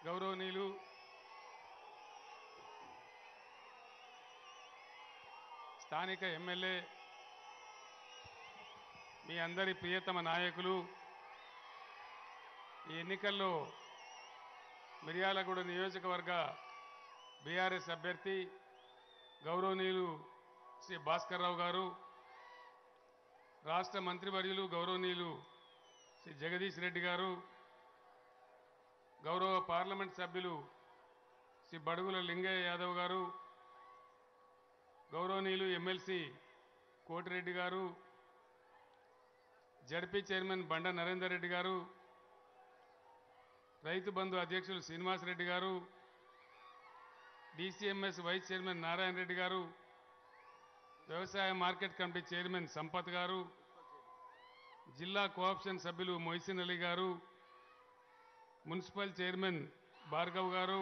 గౌరవనీయులు స్థానిక ఎమ్మెల్యే మీ అందరి ప్రియతమ నాయకులు ఈ ఎన్నికల్లో మిర్యాలగూడ నియోజకవర్గ బీఆర్ఎస్ అభ్యర్థి గౌరవనీయులు శ్రీ భాస్కర్ రావు గారు రాష్ట్ర మంత్రివర్యులు గౌరవనీయులు శ్రీ జగదీష్ రెడ్డి గారు గౌరవ పార్లమెంట్ సభ్యులు శ్రీ బడుగుల లింగయ్య యాదవ్ గారు గౌరవనీయులు ఎమ్మెల్సీ కోటిరెడ్డి గారు జడ్పీ చైర్మన్ బండ నరేందర్ రెడ్డి గారు రైతు బంధు అధ్యక్షులు శ్రీనివాసరెడ్డి గారు DCMS vice chairman Narayana Reddy గారు వ్యవసాయ మార్కెట్ కమిటీ చైర్మన్ సంపత్ గారు జిల్లా కోఆప్షన్ సభ్యులు మొయిసిన్ అలీ గారు మున్సిపల్ చైర్మన్ భార్గవ్ గారు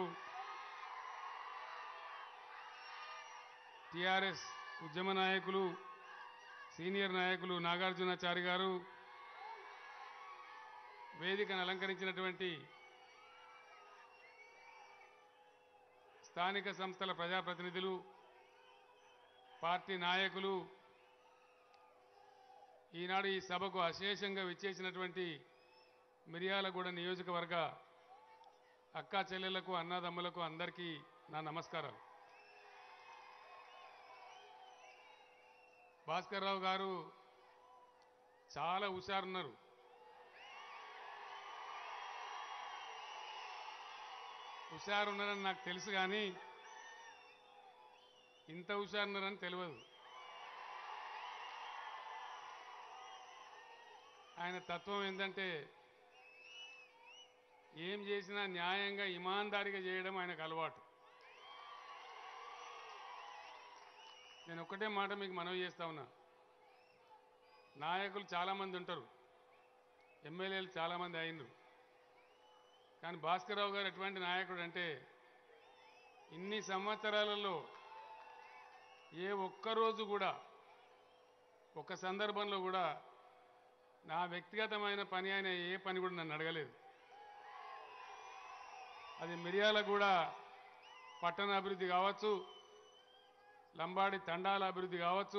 టిఆర్ఎస్ ఉద్యమ నాయకులు సీనియర్ నాయకులు నాగార్జునాచారి గారు వేదికను అలంకరించినటువంటి స్థానిక సంస్థల ప్రజాప్రతినిధులు పార్టీ నాయకులు ఈనాడు ఈ సభకు అశేషంగా విచ్చేసినటువంటి మిర్యాలగూడ నియోజకవర్గ అక్కా చెల్లెళ్లకు అన్నదమ్ములకు అందరికీ నా నమస్కారాలు భాస్కర్ రావు గారు చాలా హుషారున్నారు హుషారున్నారని నాకు తెలుసు కానీ ఇంత హుషారున్నారని తెలియదు ఆయన తత్వం ఏంటంటే ఏం చేసినా న్యాయంగా ఇమాందారిగా చేయడం ఆయనకు అలవాటు నేను ఒక్కటే మాట మీకు మనవి చేస్తా ఉన్నా నాయకులు చాలామంది ఉంటారు ఎమ్మెల్యేలు చాలామంది అయినరు కానీ భాస్కర్రావు గారు ఎటువంటి నాయకుడు అంటే ఇన్ని సంవత్సరాలలో ఏ ఒక్కరోజు కూడా ఒక్క సందర్భంలో కూడా నా వ్యక్తిగతమైన పని ఆయన ఏ పని కూడా నన్ను అడగలేదు అది మిరియాల కూడా పట్టణ అభివృద్ధి కావచ్చు లంబాడి తండాల అభివృద్ధి కావచ్చు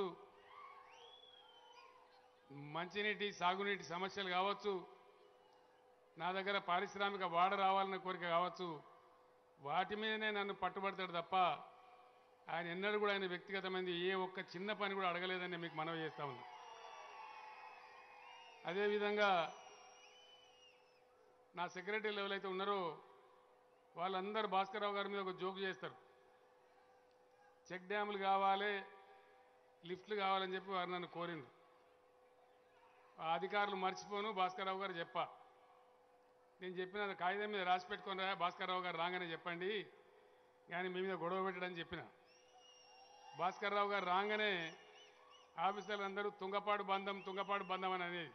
మంచినీటి సాగునీటి సమస్యలు కావచ్చు నా దగ్గర పారిశ్రామిక వాడ రావాలన్న కోరిక కావచ్చు వాటి మీదనే నన్ను పట్టుబడతాడు తప్ప ఆయన ఎన్నడూ కూడా ఆయన వ్యక్తిగతమైనది ఏ ఒక్క చిన్న పని కూడా అడగలేదని మీకు మనవి చేస్తా ఉన్నా అదేవిధంగా నా సెక్రటరీ లెవెల్ అయితే ఉన్నారో వాళ్ళందరూ భాస్కర్రావు గారి మీద ఒక జోక్ చేస్తారు చెక్ డ్యాములు కావాలి లిఫ్ట్లు కావాలని చెప్పి వారు నన్ను కోరిండ్రు ఆ అధికారులు మర్చిపోను భాస్కర్రావు గారు చెప్పా నేను చెప్పిన కాగితం మీద రాసి పెట్టుకొని రా భాస్కర్రావు గారు రాగానే చెప్పండి కానీ మీ మీద గొడవ పెట్టడని చెప్పిన భాస్కర్రావు గారు రాగానే ఆఫీసర్లు అందరూ తుంగపాడు బంధం తుంగపాడు బంధం అని అనేది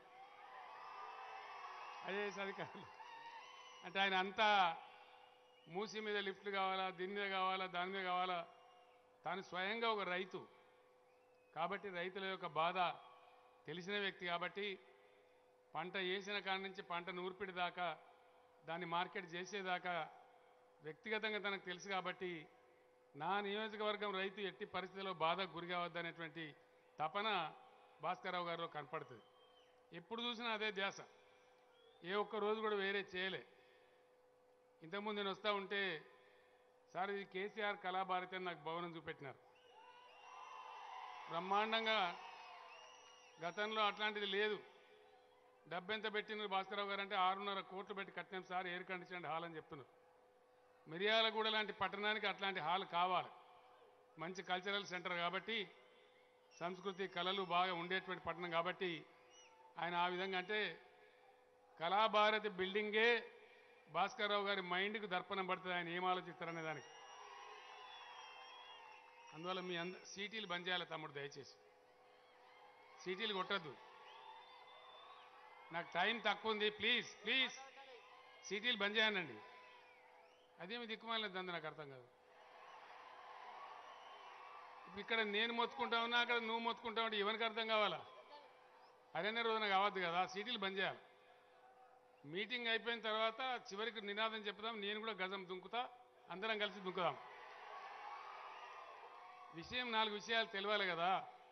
ఐఏఎస్ అధికారులు అంటే ఆయన అంతా మూసి మీద లిఫ్ట్లు కావాలా దీని మీద కావాలా దాని మీద కావాలా తాను స్వయంగా ఒక రైతు కాబట్టి రైతుల యొక్క బాధ తెలిసిన వ్యక్తి కాబట్టి పంట వేసిన కాడి నుంచి పంట నూర్పిడి దాకా దాన్ని మార్కెట్ చేసేదాకా వ్యక్తిగతంగా తనకు తెలుసు కాబట్టి నా నియోజకవర్గం రైతు ఎట్టి పరిస్థితుల్లో బాధకు గురి కావద్దనేటువంటి తపన భాస్కర్రావు గారిలో కనపడుతుంది ఎప్పుడు చూసినా అదే ధ్యాస ఏ ఒక్క రోజు కూడా వేరే చేయలే ఇంతకుముందు నేను వస్తూ ఉంటే సార్ ఇది కేసీఆర్ కళాభారతి అని నాకు భవనం చూపెట్టినారు బ్రహ్మాండంగా గతంలో అట్లాంటిది లేదు డబ్బు ఎంత పెట్టినారు భాస్కరరావు గారు అంటే ఆరున్నర కోట్లు పెట్టి కట్టినాం సార్ ఎయిర్ కండిషన్ హాల్ అని చెప్తున్నారు మిరియాలగూడ లాంటి పట్టణానికి అట్లాంటి హాల్ కావాలి మంచి కల్చరల్ సెంటర్ కాబట్టి సంస్కృతి కళలు బాగా ఉండేటువంటి పట్టణం కాబట్టి ఆయన ఆ విధంగా అంటే కళాభారతి బిల్డింగే భాస్కర్రావు గారి మైండ్కి దర్పణం పడుతుంది ఆయన ఏం ఆలోచిస్తారనే దానికి అందువల్ల మీ అంద సీటీలు బంద్ చేయాలి తమ్ముడు దయచేసి సీటీలు కొట్టద్దు నాకు టైం తక్కువ ఉంది ప్లీజ్ ప్లీజ్ సీటీలు బంద్ చేయనండి అదేమి దిక్కుమాలేదు అంది నాకు అర్థం కాదు ఇప్పుడు ఇక్కడ నేను మొత్తుకుంటా ఉన్నా అక్కడ నువ్వు మొత్తుకుంటా ఉంటే ఎవరికి అర్థం కావాలా అదనే రోజున కావద్దు కదా సీటీలు బంద్ చేయాలి మీటింగ్ అయిపోయిన తర్వాత చివరికి నినాదం చెప్దాం నేను కూడా గజం దుంకుతా అందరం కలిసి దుంకుదాం విషయం నాలుగు విషయాలు తెలియాలి కదా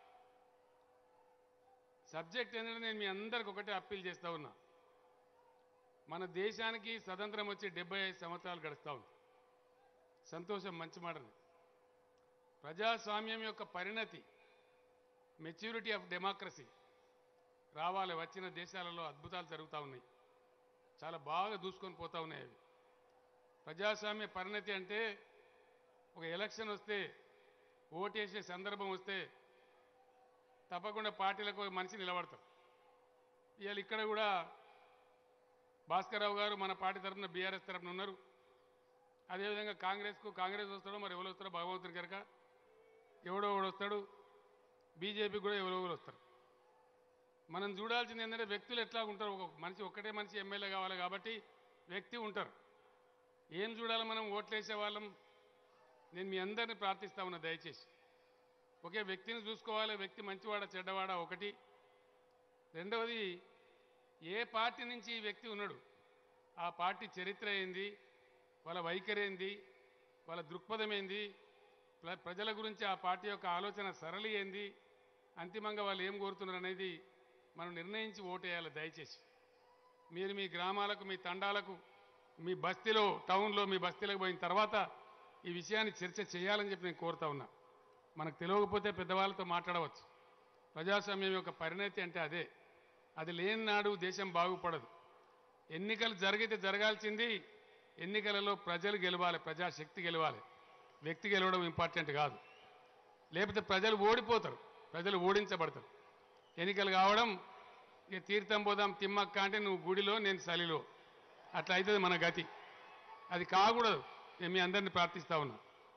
సబ్జెక్ట్ ఏంటంటే నేను మీ అందరికి ఒకటే అప్పీల్ చేస్తా ఉన్నా మన దేశానికి స్వతంత్రం వచ్చి డెబ్బై ఐదు సంవత్సరాలు గడుస్తూ ఉంది సంతోషం మంచి మాటది ప్రజాస్వామ్యం యొక్క పరిణతి మెచ్యూరిటీ ఆఫ్ డెమోక్రసీ రావాలి వచ్చిన దేశాలలో అద్భుతాలు జరుగుతూ ఉన్నాయి చాలా బాగా దూసుకొని పోతా ఉన్నాయి అవి ప్రజాస్వామ్య పరిణతి అంటే ఒక ఎలక్షన్ వస్తే ఓటేసే సందర్భం వస్తే తప్పకుండా పార్టీలకు ఒక మనిషి నిలబడతారు ఇవాళ ఇక్కడ కూడా భాస్కర్రావు గారు మన పార్టీ తరఫున బీఆర్ఎస్ తరఫున ఉన్నారు అదేవిధంగా కాంగ్రెస్కు కాంగ్రెస్ వస్తాడో మరి ఎవరు వస్తారో భగవంతుని కనుక ఎవడో ఎవడు వస్తాడు బీజేపీ కూడా ఎవరో ఎవరు వస్తారు మనం చూడాల్సింది ఏంటంటే వ్యక్తులు ఎట్లా ఉంటారు ఒక మనిషి ఒక్కటే మనిషి ఎమ్మెల్యే కావాలి కాబట్టి వ్యక్తి ఉంటారు ఏం చూడాలి మనం ఓట్లేసే వాళ్ళం నేను మీ అందరిని ప్రార్థిస్తా ఉన్నా దయచేసి ఒకే వ్యక్తిని చూసుకోవాలి వ్యక్తి మంచివాడ చెడ్డవాడ ఒకటి రెండవది ఏ పార్టీ నుంచి ఈ వ్యక్తి ఉన్నాడు ఆ పార్టీ చరిత్ర ఏంది వాళ్ళ వైఖరి ఏంది వాళ్ళ దృక్పథం ఏంది ప్ర- ప్రజల గురించి ఆ పార్టీ యొక్క ఆలోచన సరళి ఏంది అంతిమంగా వాళ్ళు ఏం కోరుతున్నారు అనేది మనం నిర్ణయించి ఓటేయాలి దయచేసి మీరు మీ గ్రామాలకు మీ తండాలకు మీ బస్తీలో టౌన్లో మీ బస్తీలకు పోయిన తర్వాత ఈ విషయాన్ని చర్చ చేయాలని చెప్పి నేను కోరుతా ఉన్నా మనకు తెలియకపోతే పెద్దవాళ్ళతో మాట్లాడవచ్చు ప్రజాస్వామ్యం యొక్క పరిణతి అంటే అదే అది లేని నాడు దేశం బాగుపడదు ఎన్నికలు జరిగితే జరగాల్సింది ఎన్నికలలో ప్రజలు గెలవాలి ప్రజాశక్తి గెలవాలి వ్యక్తి గెలవడం ఇంపార్టెంట్ కాదు లేకపోతే ప్రజలు ఓడిపోతారు ప్రజలు ఓడించబడతారు ఎన్నికలు కావడం ఇక తీర్థం పోదాం తిమ్మక్క అంటే నువ్వు గుడిలో నేను సలిలో అట్లా అవుతుంది మన గతి అది కాకూడదు నేను మీ అందరిని ప్రార్థిస్తా ఉన్నా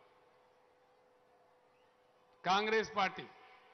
కాంగ్రెస్ పార్టీ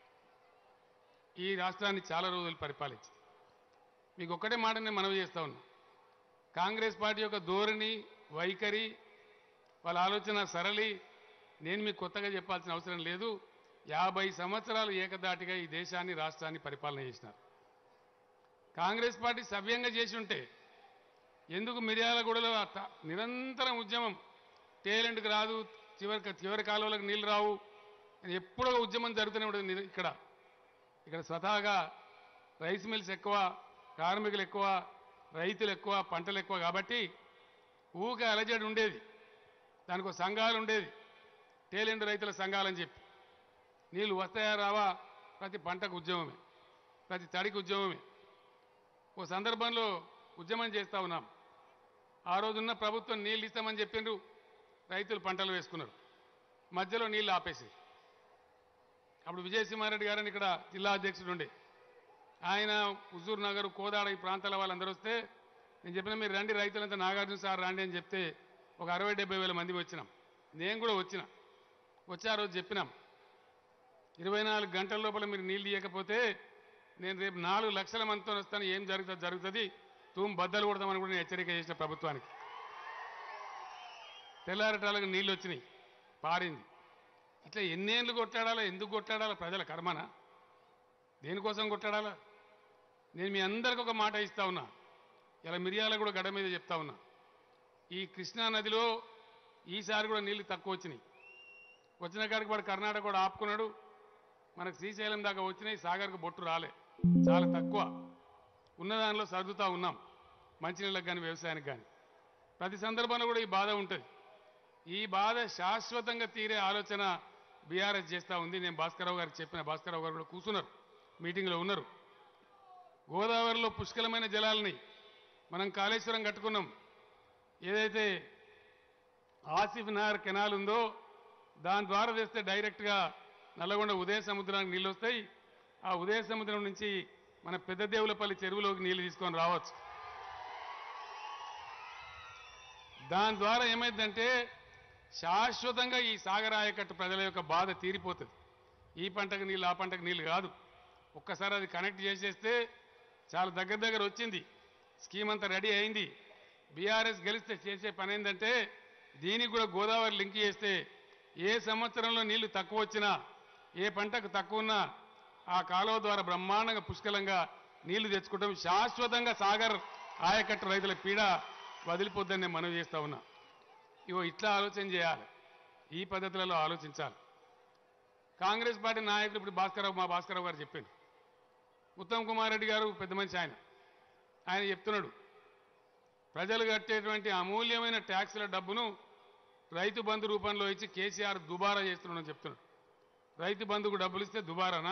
ఈ రాష్ట్రాన్ని చాలా రోజులు పరిపాలించింది మీకు ఒక్కటే మాట నేను మనవి చేస్తా ఉన్నా కాంగ్రెస్ పార్టీ యొక్క ధోరణి వైఖరి వాళ్ళ ఆలోచన సరళి నేను మీకు కొత్తగా చెప్పాల్సిన అవసరం లేదు యాభై సంవత్సరాలు ఏకదాటిగా ఈ దేశాన్ని రాష్ట్రాన్ని పరిపాలన చేసినారు కాంగ్రెస్ పార్టీ సవ్యంగా చేసి ఉంటే ఎందుకు మిర్యాలగూడలో అట్ట నిరంతరం ఉద్యమం టేలెంట్కి రాదు చివరి చివరి కాలువలకు నీళ్ళు రావు అని ఎప్పుడో ఉద్యమం జరుగుతూనే ఉంటుంది నిర- ఇక్కడ ఇక్కడ స్వతహాగా రైస్ మిల్స్ ఎక్కువ కార్మికులు ఎక్కువ రైతులు ఎక్కువ పంటలు ఎక్కువ కాబట్టి ఊక అలజడి ఉండేది దానికి ఒక సంఘాలు ఉండేది టేలెంట్ రైతుల సంఘాలని చెప్పి నీళ్ళు వస్తాయా రావా ప్రతి పంటకు ఉద్యమమే ప్రతి తడికి ఉద్యమమే ఓ సందర్భంలో ఉద్యమం చేస్తా ఉన్నాం ఆ రోజున్న ప్రభుత్వం నీళ్ళు ఇస్తామని చెప్పిండ్రు రైతులు పంటలు వేసుకున్నారు మధ్యలో నీళ్ళు ఆపేసి అప్పుడు విజయసింహారెడ్డి గారని ఇక్కడ జిల్లా అధ్యక్షుడు ఉండే ఆయన హుజూర్ నగర్ కోదాడ ఈ ప్రాంతాల వాళ్ళందరూ వస్తే నేను చెప్పిన మీరు రండి రైతులంతా నాగార్జున సార్ రండి అని చెప్తే ఒక అరవై డెబ్బై వేల మంది వచ్చినాం నేను కూడా వచ్చిన వచ్చి ఆ రోజు చెప్పినాం ఇరవై నాలుగు గంటల లోపల మీరు నీళ్ళు ఇవ్వకపోతే నేను రేపు నాలుగు లక్షల మందితో వస్తాను ఏం జరుగుతుంది జరుగుతుంది తూము బద్దలు కొడతామని కూడా నేను హెచ్చరిక చేసిన ప్రభుత్వానికి తెల్లారటాలకు నీళ్ళు వచ్చినాయి పారింది ఇట్లా ఎన్నేళ్ళు కొట్లాడాలా ఎందుకు కొట్లాడాలా ప్రజల కర్మనా దేనికోసం కొట్లాడాలా నేను మీ అందరికి ఒక మాట ఇస్తా ఉన్నా ఇలా మిరియాల కూడా గడ మీద చెప్తా ఉన్నా ఈ కృష్ణా నదిలో ఈసారి కూడా నీళ్లు తక్కువ వచ్చినాయి వచ్చిన కాడికి వాడు కర్ణాటక కూడా ఆపుకున్నాడు మనకు శ్రీశైలం దాకా వచ్చినాయి సాగర్కు బొట్టు రాలే చాలా తక్కువ ఉన్న దానిలో సర్దుతా ఉన్నాం మంచినీళ్ళకి కానీ వ్యవసాయానికి కానీ ప్రతి సందర్భంలో కూడా ఈ బాధ ఉంటుంది ఈ బాధ శాశ్వతంగా తీరే ఆలోచన బీఆర్ఎస్ చేస్తూ ఉంది నేను భాస్కరరావు గారికి చెప్పిన భాస్కరరావు గారు కూడా కూర్చున్నారు మీటింగ్లో ఉన్నారు గోదావరిలో పుష్కలమైన జలాలని మనం కాళేశ్వరం కట్టుకున్నాం ఏదైతే ఆసిఫ్ నహర్ కెనాల్ ఉందో దాని ద్వారా తెస్తే డైరెక్ట్గా నల్లగొండ ఉదయ సముద్రానికి నీళ్ళు వస్తాయి ఆ ఉదయ సముద్రం నుంచి మన పెద్ద దేవులపల్లి చెరువులోకి నీళ్లు తీసుకొని రావచ్చు దాని ద్వారా ఏమైందంటే శాశ్వతంగా ఈ సాగర్ ఆయకట్టు ప్రజల యొక్క బాధ తీరిపోతుంది ఈ పంటకు నీళ్ళు ఆ పంటకు నీళ్ళు కాదు ఒక్కసారి అది కనెక్ట్ చేసేస్తే చాలా దగ్గర దగ్గర వచ్చింది స్కీమ్ అంతా రెడీ అయింది బీఆర్ఎస్ గెలిస్తే చేసే పని ఏంటంటే దీనికి కూడా గోదావరి లింక్ చేస్తే ఏ సంవత్సరంలో నీళ్లు తక్కువ వచ్చినా ఏ పంటకు తక్కువ ఉన్నా ఆ కాలువ ద్వారా బ్రహ్మాండంగా పుష్కలంగా నీళ్లు తెచ్చుకుంటాం శాశ్వతంగా సాగర్ ఆయకట్టు రైతుల పీడ వదిలిపోద్దని నేను మనవి చేస్తా ఉన్నా ఇగో ఇట్లా ఆలోచన చేయాలి ఈ పద్ధతులలో ఆలోచించాలి కాంగ్రెస్ పార్టీ నాయకులు ఇప్పుడు భాస్కరరావు మా భాస్కరరావు గారు చెప్పారు ఉత్తమ్ కుమార్ రెడ్డి గారు పెద్ద మనిషి ఆయన ఆయన చెప్తున్నాడు ప్రజలు కట్టేటువంటి అమూల్యమైన ట్యాక్సుల డబ్బును రైతు బంధు రూపంలో ఇచ్చి కేసీఆర్ దుబారా చేస్తున్నాడని చెప్తున్నాడు రైతు బంధుకు డబ్బులు ఇస్తే దుబారానా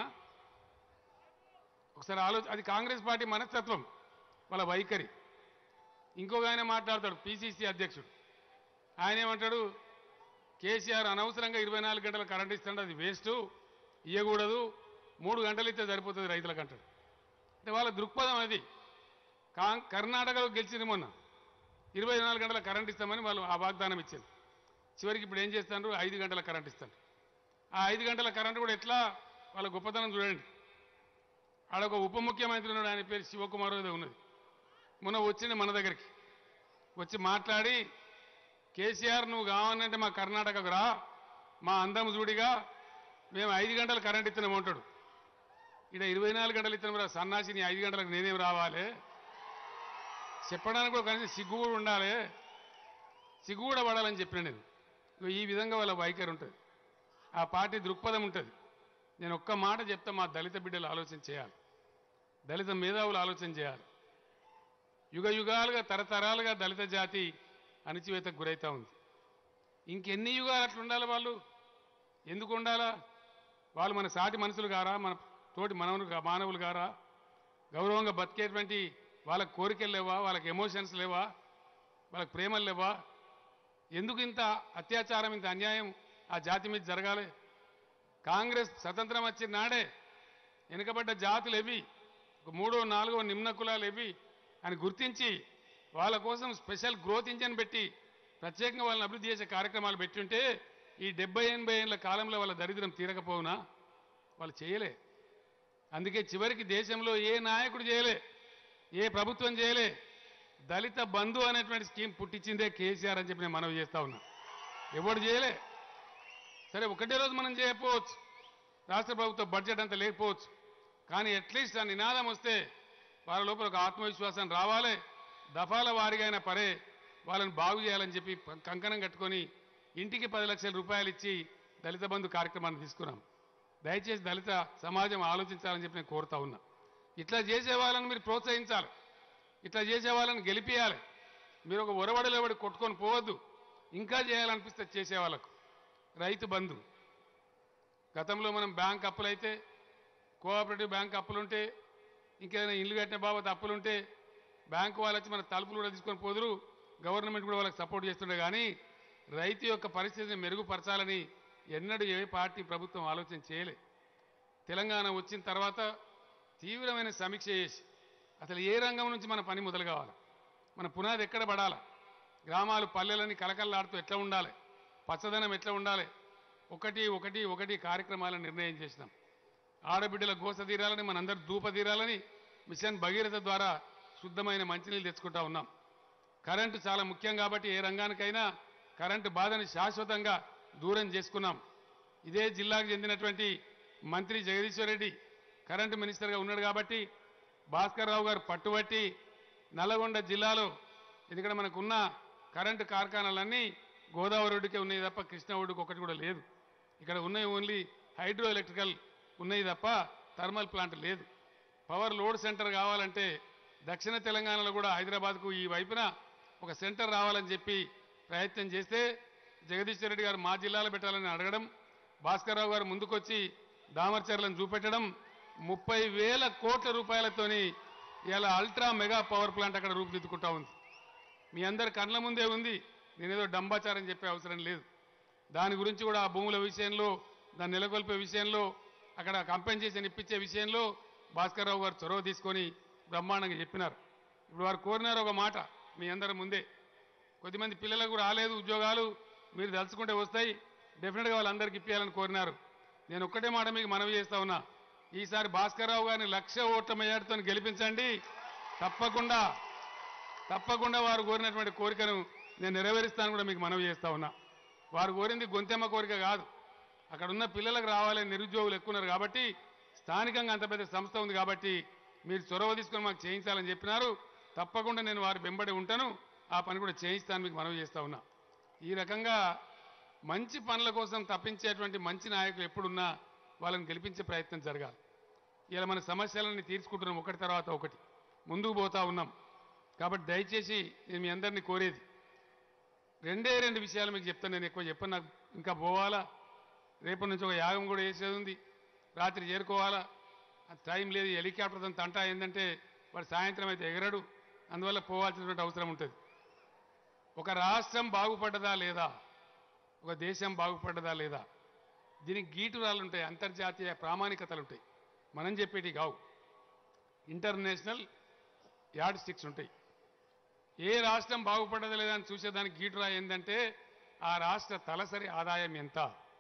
ఒకసారి ఆలోచన అది కాంగ్రెస్ పార్టీ మనస్తత్వం వాళ్ళ వైఖరి ఇంకొక ఆయన మాట్లాడతాడు పిసిసి అధ్యక్షుడు ఆయన ఏమంటాడు కేసీఆర్ అనవసరంగా ఇరవై నాలుగు గంటల కరెంట్ ఇస్తాడు అది వేస్ట్ ఇవ్వకూడదు మూడు గంటలు ఇస్తే సరిపోతుంది రైతులకు అంటాడు అంటే వాళ్ళ దృక్పథం అది కాం కర్ణాటకలో గెలిచింది మొన్న ఇరవై నాలుగు గంటల కరెంట్ ఇస్తామని వాళ్ళు ఆ వాగ్దానం ఇచ్చింది చివరికి ఇప్పుడు ఏం చేస్తారు ఐదు గంటల కరెంట్ ఇస్తారు ఆ ఐదు గంటల కరెంట్ కూడా ఎట్లా వాళ్ళ గొప్పతనం చూడండి ఆడ ఒక ఉప ముఖ్యమంత్రి ఉన్నాడు ఆయన పేరు శివకుమార్ ఏదో ఉన్నది మొన్న వచ్చింది మన దగ్గరికి వచ్చి మాట్లాడి కేసీఆర్ నువ్వు కావాలంటే మా కర్ణాటకకు రా మా అందం చూడిగా మేము ఐదు గంటలు కరెంట్ ఇస్తున్నామంటాడు ఇక్కడ ఇరవై నాలుగు గంటలు ఇస్తున్నాం రా సన్నాసిని ఐదు గంటలకు నేనేం రావాలి చెప్పడానికి కూడా కనీసం సిగ్గు కూడా ఉండాలి సిగ్గు కూడా పడాలని చెప్పిన నేను ఇగో ఈ విధంగా వాళ్ళ వైఖరి ఉంటుంది ఆ పార్టీ దృక్పథం ఉంటుంది నేను ఒక్క మాట చెప్తా మా దళిత బిడ్డలు ఆలోచన చేయాలి దళిత మేధావులు ఆలోచన చేయాలి యుగ యుగాలుగా తరతరాలుగా దళిత జాతి అణిచివేతకు గురైతా ఉంది ఇంకెన్ని యుగాలు అట్లా ఉండాలి వాళ్ళు ఎందుకు ఉండాలా వాళ్ళు మన సాటి మనుషులు గారా మన తోటి మనవులు గా- మానవులు గారా గౌరవంగా బతికేటువంటి వాళ్ళకి కోరికలు లేవా వాళ్ళకి ఎమోషన్స్ లేవా వాళ్ళకి ప్రేమలు లేవా ఎందుకు ఇంత అత్యాచారం ఇంత అన్యాయం ఆ జాతి మీద జరగాలి కాంగ్రెస్ స్వతంత్రం వచ్చిన నాడే వెనుకబడ్డ జాతులు ఎవి ఒక మూడో నాలుగో నిమ్న కులాలు ఎవి అని గుర్తించి వాళ్ళ కోసం స్పెషల్ గ్రోత్ ఇంజన్ పెట్టి ప్రత్యేకంగా వాళ్ళని అభివృద్ధి చేసే కార్యక్రమాలు పెట్టుంటే ఈ డెబ్బై ఎనభై ఏళ్ళ కాలంలో వాళ్ళ దరిద్రం తీరకపోవునా వాళ్ళు చేయలే అందుకే చివరికి దేశంలో ఏ నాయకుడు చేయలే ఏ ప్రభుత్వం చేయలే దళిత బంధు అనేటువంటి స్కీమ్ పుట్టించిందే కేసీఆర్ అని చెప్పి నేను మనవి చేస్తా ఉన్నా ఎవడు చేయలే సరే ఒకటే రోజు మనం చేయకపోవచ్చు రాష్ట్ర ప్రభుత్వ బడ్జెట్ అంత లేకపోవచ్చు కానీ అట్లీస్ట్ ఆ నినాదం వస్తే వాళ్ళ లోపల ఒక ఆత్మవిశ్వాసం రావాలి దఫాల వారిగా అయినా పరే వాళ్ళని బాగు చేయాలని చెప్పి ప- కంకణం కట్టుకొని ఇంటికి పది లక్షల రూపాయలు ఇచ్చి దళిత బంధు కార్యక్రమాన్ని తీసుకున్నాం దయచేసి దళిత సమాజం ఆలోచించాలని చెప్పి నేను కోరుతా ఉన్నా ఇట్లా చేసే వాళ్ళని మీరు ప్రోత్సహించాలి ఇట్లా చేసే వాళ్ళని గెలిపియాలి మీరు ఒక ఒరవడిలో పడి కొట్టుకొని పోవద్దు ఇంకా చేయాలనిపిస్తే చేసే వాళ్ళకు రైతు బంధు గతంలో మనం బ్యాంక్ అప్పులైతే కోఆపరేటివ్ బ్యాంక్ అప్పులుంటే ఇంకేదైనా ఇల్లు కట్టిన బాబత్ అప్పులుంటే బ్యాంకు వాళ్ళు వచ్చి మన తలుపులు కూడా తీసుకొని పోదురు గవర్నమెంట్ కూడా వాళ్ళకి సపోర్ట్ చేస్తుండే కానీ రైతు యొక్క పరిస్థితిని మెరుగుపరచాలని ఎన్నడూ ఏ పార్టీ ప్రభుత్వం ఆలోచన చేయలే తెలంగాణ వచ్చిన తర్వాత తీవ్రమైన సమీక్ష చేసి అసలు ఏ రంగం నుంచి మన పని మొదలు కావాలి మన పునాది ఎక్కడ పడాలి గ్రామాలు పల్లెలని కలకల్లాడుతూ ఎట్లా ఉండాలి పచ్చదనం ఎట్లా ఉండాలి ఒకటి ఒకటి ఒకటి కార్యక్రమాలను నిర్ణయం చేసినాం ఆడబిడ్డల గోస తీరాలని మనందరూ ధూప తీరాలని మిషన్ భగీరథ ద్వారా శుద్ధమైన మంచినీళ్ళు తెచ్చుకుంటా ఉన్నాం కరెంటు చాలా ముఖ్యం కాబట్టి ఏ రంగానికైనా కరెంటు బాధని శాశ్వతంగా దూరం చేసుకున్నాం ఇదే జిల్లాకు చెందినటువంటి మంత్రి జగదీశ్వర్ రెడ్డి కరెంటు మినిస్టర్గా ఉన్నాడు కాబట్టి భాస్కర్ రావు గారు పట్టుబట్టి నల్లగొండ జిల్లాలో ఎందుకంటే మనకున్న కరెంటు కార్ఖానాలన్నీ గోదావరి ఒడ్డుకే ఉన్నాయి తప్ప కృష్ణా ఒడ్డుకు ఒకటి కూడా లేదు ఇక్కడ ఉన్నాయి ఓన్లీ హైడ్రో ఎలక్ట్రికల్ ఉన్నాయి తప్ప థర్మల్ ప్లాంట్ లేదు పవర్ లోడ్ సెంటర్ కావాలంటే దక్షిణ తెలంగాణలో కూడా హైదరాబాద్కు ఈ వైపున ఒక సెంటర్ రావాలని చెప్పి ప్రయత్నం చేస్తే జగదీశ్వర్ రెడ్డి గారు మా జిల్లాలో పెట్టాలని అడగడం భాస్కర్ రావు గారు ముందుకొచ్చి దామర్చర్లను చూపెట్టడం ముప్పై వేల కోట్ల రూపాయలతోని ఇలా అల్ట్రా మెగా పవర్ ప్లాంట్ అక్కడ రూపుదిద్దుకుంటా ఉంది మీ అందరి కళ్ళ ముందే ఉంది నేనేదో డంబాచారం చెప్పే అవసరం లేదు దాని గురించి కూడా ఆ భూముల విషయంలో దాన్ని నెలకొల్పే విషయంలో అక్కడ కంపెన్సేషన్ ఇప్పించే విషయంలో భాస్కర్ రావు గారు చొరవ తీసుకొని బ్రహ్మాండంగా చెప్పినారు ఇప్పుడు వారు కోరినారు ఒక మాట మీ అందరి ముందే కొద్దిమంది పిల్లలకు రాలేదు ఉద్యోగాలు మీరు తలుచుకుంటే వస్తాయి డెఫినెట్గా వాళ్ళందరికీ ఇప్పించాలని కోరినారు నేను ఒక్కటే మాట మీకు మనవి చేస్తా ఉన్నా ఈసారి భాస్కర్ రావు గారిని లక్ష ఓట్ల మెజార్టీతో గెలిపించండి తప్పకుండా తప్పకుండా వారు కోరినటువంటి కోరికను నేను నెరవేరుస్తాను కూడా మీకు మనవి చేస్తా ఉన్నా వారు కోరింది గొంతెమ్మ కోరిక కాదు అక్కడ ఉన్న పిల్లలకు రావాలని నిరుద్యోగులు ఎక్కువ ఉన్నారు కాబట్టి స్థానికంగా అంత పెద్ద సంస్థ ఉంది కాబట్టి మీరు చొరవ తీసుకొని మాకు చేయించాలని చెప్పినారు తప్పకుండా నేను వారి వెంబడి ఉంటాను ఆ పని కూడా చేయిస్తాను మీకు మనవి చేస్తా ఉన్నా ఈ రకంగా మంచి పనుల కోసం తప్పించేటువంటి మంచి నాయకులు ఎప్పుడున్నా వాళ్ళని గెలిపించే ప్రయత్నం జరగాలి ఇలా మన సమస్యలన్నీ తీర్చుకుంటున్నాం ఒకటి తర్వాత ఒకటి ముందుకు పోతా ఉన్నాం కాబట్టి దయచేసి నేను మీ అందరినీ కోరేది రెండే రెండు విషయాలు మీకు చెప్తాను నేను ఎక్కువ చెప్పను నాకు ఇంకా పోవాలా రేపటి నుంచి ఒక యాగం కూడా వేసేది ఉంది రాత్రి చేరుకోవాలా అది టైం లేదు హెలికాప్టర్తో తంటా ఏంటంటే వాడు సాయంత్రం అయితే ఎగరడు అందువల్ల పోవాల్సినటువంటి అవసరం ఉంటుంది ఒక రాష్ట్రం బాగుపడ్డదా లేదా ఒక దేశం బాగుపడ్డదా లేదా దీనికి గీటురాలు ఉంటాయి అంతర్జాతీయ ప్రామాణికతలు ఉంటాయి మనం చెప్పేటి కావు ఇంటర్నేషనల్ యాడ్ స్టిక్స్ ఉంటాయి ఏ రాష్ట్రం బాగుపడ్డదా లేదా అని చూసేదానికి గీటురా ఏంటంటే ఆ రాష్ట్ర తలసరి ఆదాయం ఎంత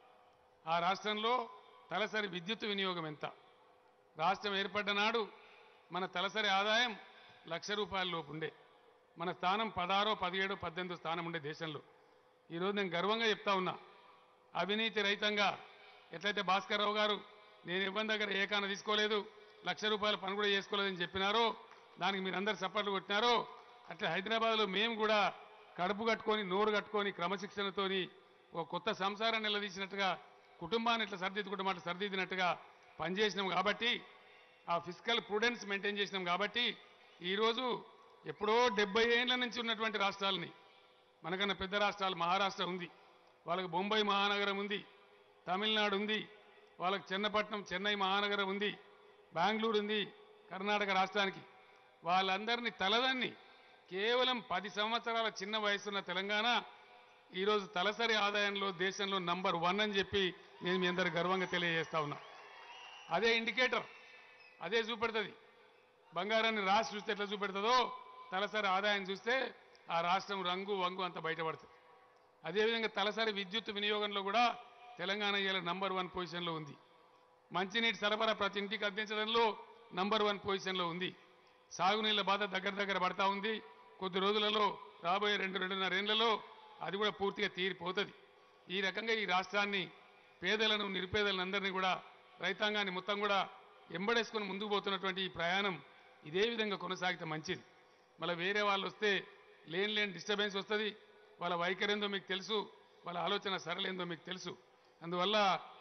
ఆ రాష్ట్రంలో తలసరి విద్యుత్ వినియోగం ఎంత రాష్ట్రం ఏర్పడ్డ నాడు మన తలసరి ఆదాయం లక్ష రూపాయల లోపు ఉండే మన స్థానం పదహారో పదిహేడో పద్దెనిమిదో స్థానం ఉండే దేశంలో ఈరోజు నేను గర్వంగా చెప్తా ఉన్నా అవినీతి రహితంగా ఎట్లయితే భాస్కర్ రావు గారు నేను ఇవ్వని దగ్గర ఏకాన తీసుకోలేదు లక్ష రూపాయల పని కూడా చేసుకోలేదని చెప్పినారో దానికి మీరందరు సపోర్ట్లు కొట్టినారో అట్లా హైదరాబాద్లో మేము కూడా కడుపు కట్టుకొని నోరు కట్టుకొని క్రమశిక్షణతోని ఒక కొత్త సంసారాన్ని నిలదీసినట్టుగా కుటుంబాన్ని ఇట్లా సరిదిద్దుకుంటాం అట్లా సరిదిద్దినట్టుగా పనిచేసినాం కాబట్టి ఆ ఫిజికల్ ప్రూడెన్స్ మెయింటైన్ చేసినాం కాబట్టి ఈరోజు ఎప్పుడో డెబ్బై ఏళ్ల నుంచి ఉన్నటువంటి రాష్ట్రాలని మనకన్నా పెద్ద రాష్ట్రాలు మహారాష్ట్ర ఉంది వాళ్ళకి బొంబాయి మహానగరం ఉంది తమిళనాడు ఉంది వాళ్ళకి చెన్నపట్నం చెన్నై మహానగరం ఉంది బెంగళూరు ఉంది కర్ణాటక రాష్ట్రానికి వాళ్ళందరినీ తలదన్ని కేవలం పది సంవత్సరాల చిన్న వయసున్న తెలంగాణ ఈరోజు తలసరి ఆదాయంలో దేశంలో నంబర్ వన్ అని చెప్పి నేను మీ అందరు గర్వంగా తెలియజేస్తా ఉన్నా అదే ఇండికేటర్ అదే చూపెడుతుంది బంగారాన్ని రాసి చూస్తే ఎట్లా చూపెడుతుందో తలసరి ఆదాయం చూస్తే ఆ రాష్ట్రం రంగు వంగు అంత బయటపడుతుంది అదేవిధంగా తలసరి విద్యుత్ వినియోగంలో కూడా తెలంగాణ ఇవాళ నంబర్ వన్ పొజిషన్లో ఉంది మంచినీటి సరఫరా ప్రతి ఇంటికి అందించడంలో నంబర్ వన్ పొజిషన్లో ఉంది సాగునీళ్ళ బాధ దగ్గర దగ్గర పడతా ఉంది కొద్ది రోజులలో రాబోయే రెండు రెండున్నర ఏళ్లలో అది కూడా పూర్తిగా తీరిపోతుంది ఈ రకంగా ఈ రాష్ట్రాన్ని పేదలను నిరుపేదలను అందరినీ కూడా రైతాంగాన్ని మొత్తం కూడా ఎంబడేసుకొని ముందుకు పోతున్నటువంటి ఈ ప్రయాణం ఇదే విధంగా కొనసాగితే మంచిది మళ్ళీ వేరే వాళ్ళు వస్తే లేని లేని డిస్టర్బెన్స్ వస్తుంది వాళ్ళ వైఖరి ఏందో మీకు తెలుసు వాళ్ళ ఆలోచన సరళేందో మీకు తెలుసు అందువల్ల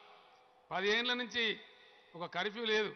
పదేళ్ల నుంచి ఒక కర్ఫ్యూ లేదు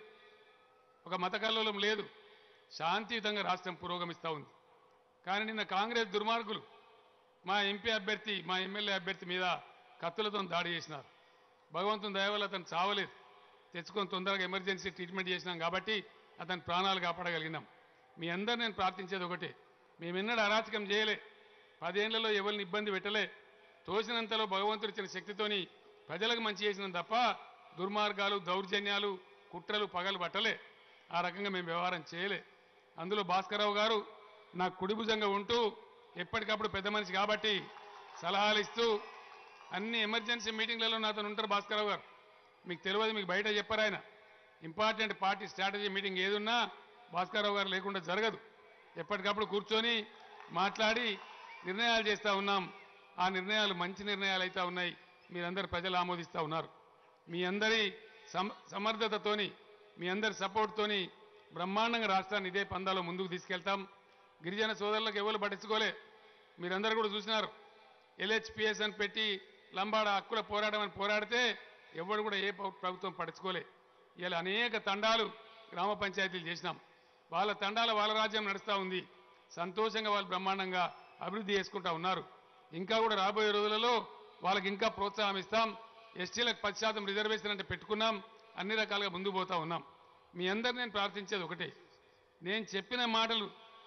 ఒక మత కల్లోలం లేదు శాంతియుతంగా రాష్ట్రం పురోగమిస్తూ ఉంది కానీ నిన్న కాంగ్రెస్ దుర్మార్గులు మా ఎంపీ అభ్యర్థి మా ఎమ్మెల్యే అభ్యర్థి మీద కత్తులతో దాడి చేసినారు భగవంతుని దయ వల్ల అతను చావలేదు తెచ్చుకొని తొందరగా ఎమర్జెన్సీ ట్రీట్మెంట్ చేసినాం కాబట్టి అతని ప్రాణాలు కాపాడగలిగినాం మీ అందరు నేను ప్రార్థించేది ఒకటే మేమెన్నడూ అరాచకం చేయలే పదేళ్లలో ఎవరిని ఇబ్బంది పెట్టలే తోసినంతలో భగవంతుడు ఇచ్చిన శక్తితోని ప్రజలకు మంచి చేసినాం తప్ప దుర్మార్గాలు దౌర్జన్యాలు కుట్రలు పగలు పట్టలే ఆ రకంగా మేము వ్యవహారం చేయలే అందులో భాస్కరరావు గారు నాకు కుడిభుజంగా ఉంటూ ఎప్పటికప్పుడు పెద్ద మనిషి కాబట్టి సలహాలు ఇస్తూ అన్ని ఎమర్జెన్సీ మీటింగ్లలో నాతో ఉంటారు భాస్కరరావు గారు మీకు తెలియదు మీకు బయట చెప్పారు ఆయన ఇంపార్టెంట్ పార్టీ స్ట్రాటజీ మీటింగ్ ఏదున్నా భాస్కరరావు గారు లేకుండా జరగదు ఎప్పటికప్పుడు కూర్చొని మాట్లాడి నిర్ణయాలు చేస్తూ ఉన్నాం ఆ నిర్ణయాలు మంచి నిర్ణయాలు అయితే ఉన్నాయి మీరందరు ప్రజలు ఆమోదిస్తూ ఉన్నారు మీ అందరి సమ సమర్థతతోని మీ అందరి సపోర్ట్తోని బ్రహ్మాండంగా రాష్ట్రాన్ని ఇదే పందాలో ముందుకు తీసుకెళ్తాం గిరిజన సోదరులకు ఎవరు పట్టించుకోలే మీరందరూ కూడా చూసినారు ఎల్హెచ్పిఎస్ అని పెట్టి లంబాడ హక్కుల పోరాటం అని పోరాడితే ఎవడు కూడా ఏ ప్ర- ప్రభుత్వం పట్టించుకోలే ఇలా అనేక తండాలు గ్రామ పంచాయతీలు చేసినాం వాళ్ళ తండాల వాళ్ళ రాజ్యం నడుస్తూ ఉంది సంతోషంగా వాళ్ళు బ్రహ్మాండంగా అభివృద్ధి చేసుకుంటా ఉన్నారు ఇంకా కూడా రాబోయే రోజులలో వాళ్ళకి ఇంకా ప్రోత్సాహం ఇస్తాం ఎస్టీలకు పది శాతం రిజర్వేషన్ అంటే పెట్టుకున్నాం అన్ని రకాలుగా ముందుకు పోతా ఉన్నాం మీ అందరు నేను ప్రార్థించేది ఒకటే నేను చెప్పిన మాటలు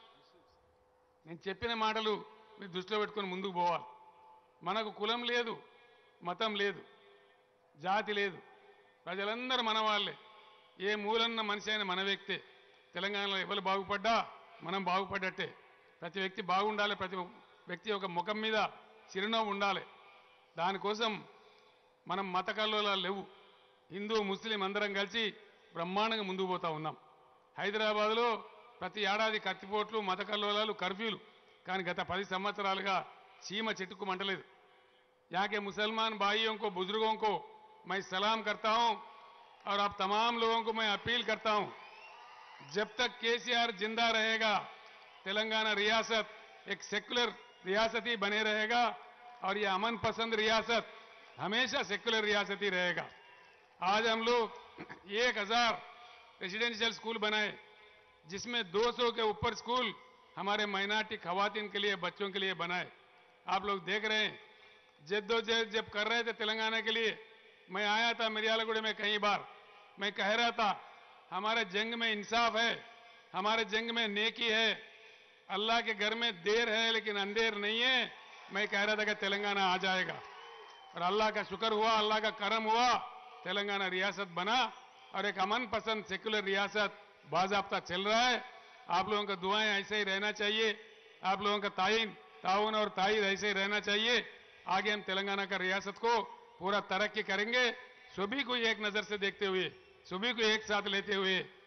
నేను చెప్పిన మాటలు మీరు దృష్టిలో పెట్టుకొని ముందుకు పోవాలి మనకు కులం లేదు మతం లేదు జాతి లేదు ప్రజలందరూ మన వాళ్ళే ఏ మూలన్న మనిషి అయినా మన వ్యక్తే తెలంగాణలో ఎవరు బాగుపడ్డా మనం బాగుపడ్డట్టే ప్రతి వ్యక్తి బాగుండాలి ప్రతి వ్యక్తి ఒక ముఖం మీద చిరునవ్వు ఉండాలి దానికోసం మనం మత కల్లోలాలు లేవు హిందూ ముస్లిం అందరం కలిసి బ్రహ్మాండంగా ముందుకు పోతా ఉన్నాం హైదరాబాద్లో ప్రతి ఏడాది కత్తిపోట్లు మత కల్లోలాలు కర్ఫ్యూలు కానీ గత పది సంవత్సరాలుగా చీమ చెట్టుకు మంటలేదు यहाँ के मुसलमान भाइयों को बुजुर्गों को मैं सलाम करता हूं और आप तमाम लोगों को मैं अपील करता हूं जब तक केसीआर जिंदा रहेगा तेलंगाना रियासत एक सेक्युलर रियासत ही बने रहेगा और ये अमन पसंद रियासत हमेशा सेक्युलर रियासत ही रहेगा आज हम लोग एक हजार रेजिडेंशियल स्कूल बनाए जिसमें 200 के ऊपर स्कूल हमारे माइनॉरिटी खवातीन के लिए बच्चों के लिए बनाए आप लोग देख रहे हैं जद्दोजहद जब कर रहे थे तेलंगाना के लिए मैं आया था मिरियालगुड़े में कई बार मैं कह रहा था हमारे जंग में इंसाफ है हमारे जंग में नेकी है अल्लाह के घर में देर है लेकिन अंधेर नहीं है मैं कह रहा था कि तेलंगाना आ जाएगा और अल्लाह का शुक्र हुआ अल्लाह का करम हुआ तेलंगाना रियासत बना और एक अमन पसंद सेक्युलर रियासत बाजाबता चल रहा है आप लोगों का दुआएं ऐसे ही रहना चाहिए आप लोगों का ताइन ताउन और ताइद ऐसे ही रहना चाहिए आगे हम तेलंगाना का रियासत को पूरा तरक्की करेंगे सभी को एक नजर से देखते हुए सभी को एक साथ लेते हुए